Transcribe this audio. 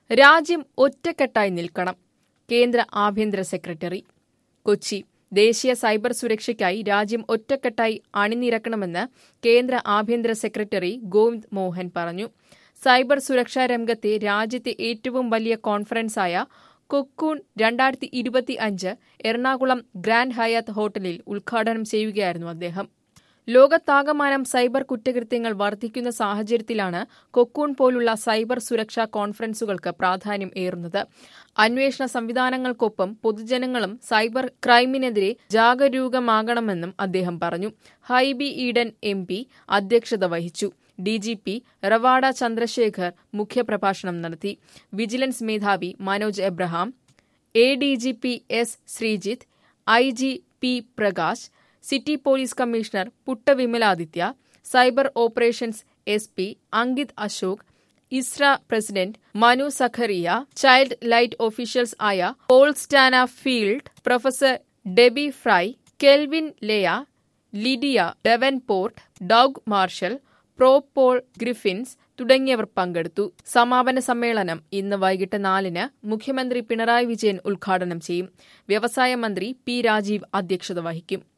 രാജ്യം ഒറ്റക്കെട്ടായി നിൽക്കണം കേന്ദ്ര ആഭ്യന്തര സെക്രട്ടറി കൊച്ചി ദേശീയ സൈബർ സുരക്ഷയ്ക്കായി രാജ്യം ഒറ്റക്കെട്ടായി അണിനിരക്കണമെന്ന് കേന്ദ്ര ആഭ്യന്തര സെക്രട്ടറി ഗോവിന്ദ് മോഹൻ പറഞ്ഞു സൈബർ സുരക്ഷാ രംഗത്തെ രാജ്യത്തെ ഏറ്റവും വലിയ കോൺഫറൻസായ കൊക്കൂൺ രണ്ടായിരത്തി ഇരുപത്തി അഞ്ച് എറണാകുളം ഗ്രാൻഡ് ഹയാത്ത് ഹോട്ടലിൽ ഉദ്ഘാടനം ചെയ്യുകയായിരുന്നു അദ്ദേഹം ലോകത്താകമാനം സൈബർ കുറ്റകൃത്യങ്ങൾ വർദ്ധിക്കുന്ന സാഹചര്യത്തിലാണ് കൊക്കൂൺ പോലുള്ള സൈബർ സുരക്ഷാ കോൺഫറൻസുകൾക്ക് പ്രാധാന്യം ഏറുന്നത് അന്വേഷണ സംവിധാനങ്ങൾക്കൊപ്പം പൊതുജനങ്ങളും സൈബർ ക്രൈമിനെതിരെ ജാഗരൂകമാകണമെന്നും അദ്ദേഹം പറഞ്ഞു ഹൈബി ഈഡൻ എം പി അധ്യക്ഷത വഹിച്ചു ഡിജിപി റവാഡ ചന്ദ്രശേഖർ മുഖ്യപ്രഭാഷണം നടത്തി വിജിലൻസ് മേധാവി Manoj Abraham A D G P S Sreejith I G P Prakash city police commissioner Puttavimaladitya cyber operations S P Ankit Ashok Isra president Manu Zacharia child light officials ആയ Paul Stanfield professor Debbie Fry Kelvin Leah Lydia Davenport Doug Marshall pro Paul Griffins തുടങ്ങിയവർ പങ്കെടുത്തു സമാപന സമ്മേളനം ഇന്ന് വൈകിട്ട് നാലിന് മുഖ്യമന്ത്രി പിണറായി വിജയൻ ഉദ്ഘാടനം ചെയ്യും വ്യവസായ മന്ത്രി പി രാജീവ് അധ്യക്ഷത വഹിക്കും